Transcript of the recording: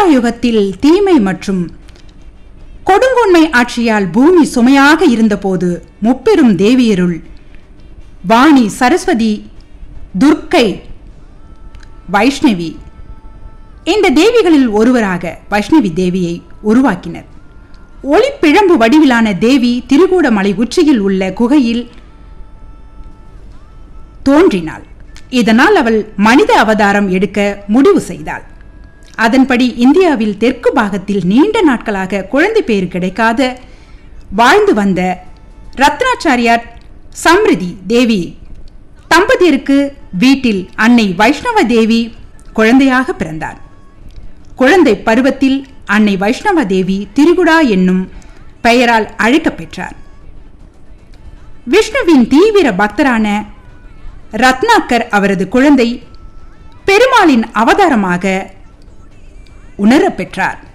திரேதாயுகத்தில் தீமை மற்றும் கொடுங்கோன்மை ஆட்சியால் பூமி சுமையாக இருந்தபோது முப்பெரும் தேவியருள் வாணி சரஸ்வதி துர்க்கை வைஷ்ணவி இந்த தேவிகளில் ஒருவராக வைஷ்ணவி தேவியை உருவாக்கினர் ஒளிப்பிழம்பு வடிவிலான தேவி திருகூடமலை உச்சியில் உள்ள குகையில் தோன்றினாள் இதனால் அவள் மனித அவதாரம் எடுக்க முடிவு செய்தாள் அதன்படி இந்தியாவில் தெற்கு பாகத்தில் நீண்ட நாட்களாக குழந்தை பேறு கிடைக்காத வாழ்ந்து வந்த ரத்னாச்சாரியார் சம்ரிதி தேவி தம்பதியருக்கு வீட்டில் அன்னை வைஷ்ணவ தேவி குழந்தையாக பிறந்தார் குழந்தை பருவத்தில் அன்னை வைஷ்ணவ தேவி திரிகுடா என்னும் பெயரால் அழைக்கப் பெற்றார் விஷ்ணுவின் தீவிர பக்தரான ரத்னாக்கர் அவரது குழந்தை பெருமாளின் அவதாரமாக உணரப் பெற்றார்